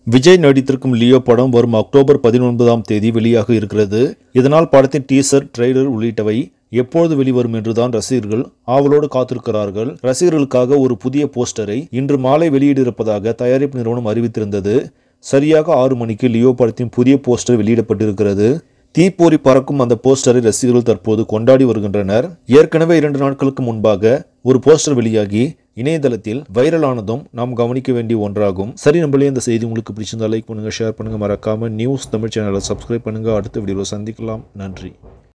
Vijay நடித்திருக்கும் Leo படம் வரும் October பதினொன்பதாம் தேதி வெளியாக இருக்கிறது இதனால் படத்தின் டீசர் ட்ரெய்லர் உள்ளிட்டவை எப்பொழுது வெளிவரும் என்றுதான் ரசிகர்கள் ஆவலோடு காத்திருக்கிறார்கள் ரசிகர்களுக்காக ஒரு புதிய போஸ்டரை இன்று மாலை வெளியிடிருப்பதாக தயாரிப்பு நிறுவனம் அறிவித்திருந்தது சரியாக ஆறு மணிக்கு லியோ படத்தின் புதிய போஸ்டர் வெளியிடப்பட்டிருக்கிறது தீப்பொறி பறக்கும் அந்த போஸ்டரை ரசிகர்கள் தற்போது கொண்டாடி வருகின்றனர் ஏற்கனவே இரண்டு நாட்களுக்கு முன்பாக ஒரு போஸ்டர் வெளியாகி இணையதளத்தில் வைரலானதும் நாம் கவனிக்க வேண்டிய ஒன்றாகும் சரி நம்மளே இந்த செய்தி உங்களுக்கு பிடிச்சிருந்தா லைக் பண்ணுங்க ஷேர் பண்ணுங்க மறக்காம நியூஸ் தமிழ் சேனலை சப்ஸ்கிரைப் பண்ணுங்க அடுத்த வீடியோவில் சந்திக்கலாம் நன்றி